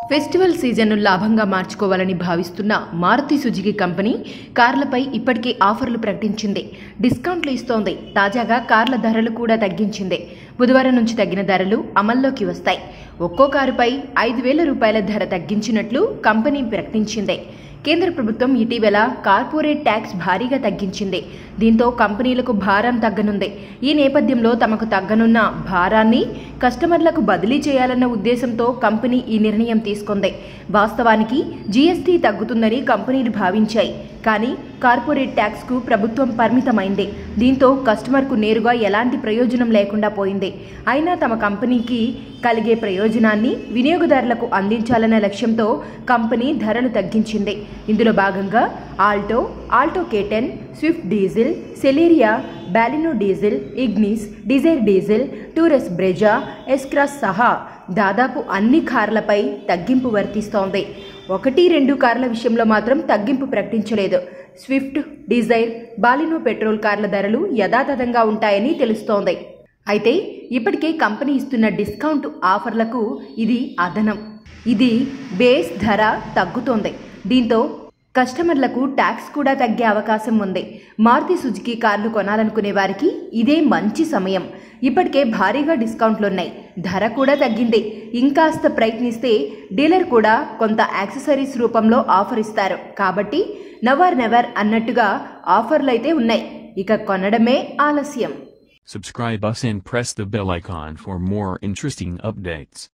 Festival సీజన్ను లాభంగా మార్చుకోవాలని భావిస్తున్న మారుతి సుజుకి కంపెనీ కార్లపై ఇప్పటికే ఆఫర్లు ప్రకటించింది డిస్కౌంట్లు ఇస్తోంది తాజాగా కార్ల ధరలు కూడా తగ్గించింది బుధవారం నుంచి తగ్గిన ధరలు అమల్లోకి వస్తాయి ఒక్కో కారుపై ఐదు వేల రూపాయల ధర తగ్గించినట్లు కంపెనీ ప్రకటించింది కేంద్ర ప్రభుత్వం ఇటీవల కార్పొరేట్ ట్యాక్స్ భారీగా తగ్గించింది దీంతో కంపెనీలకు భారం తగ్గనుంది ఈ నేపథ్యంలో తమకు తగ్గనున్న భారాన్ని కస్టమర్లకు బదిలీ చేయాలన్న ఉద్దేశంతో కంపెనీ ఈ నిర్ణయం తీసుకుంది వాస్తవానికి జీఎస్టీ తగ్గుతుందని కంపెనీలు భావించాయి కానీ కార్పొరేట్ ట్యాక్స్కు ప్రభుత్వం పరిమితమైంది దీంతో కస్టమర్కు నేరుగా ఎలాంటి ప్రయోజనం లేకుండా పోయింది అయినా తమ కంపెనీకి కలిగే ప్రయోజనాన్ని వినియోగదారులకు అందించాలన్న లక్ష్యంతో కంపెనీ ధరలు తగ్గించింది ఇందులో భాగంగా Alto Alto K ten Swift diesel Celerio Baleno diesel Ignis Dzire diesel Tour S Brezza S Cross సహా దాదాపు అన్ని కార్లపై తగ్గింపు వర్తిస్తోంది ఒకటి రెండు కార్ల విషయంలో మాత్రం తగ్గింపు ప్రకటించలేదు స్విఫ్ట్ డిజైర్ బాలినో పెట్రోల్ కార్ల ధరలు యథాతథంగా ఉంటాయని తెలుస్తోంది అయితే ఇప్పటికే కంపెనీ ఇస్తున్న డిస్కౌంట్ ఆఫర్లకు ఇది అదనం ఇది బేస్ ధర తగ్గుతోంది దీంతో కస్టమర్లకు ట్యాక్స్ కూడా తగ్గే అవకాశం ఉంది మారుతి సుజుకి కార్లు కొనాలనుకునే వారికి ఇదే మంచి సమయం ఇప్పటికే భారీగా డిస్కౌంట్లున్నాయి ధర కూడా తగ్గింది ఇంకాస్త ప్రయత్నిస్తే డీలర్ కూడా కొంత యాక్సెసరీస్ రూపంలో ఆఫర్ ఇస్తారు కాబట్టి నవర్ నెవర్ అన్నట్టుగా ఆఫర్లు అయితే ఉన్నాయి ఇక కొనడమే ఆలస్యం Subscribe us and press the bell icon for more interesting updates.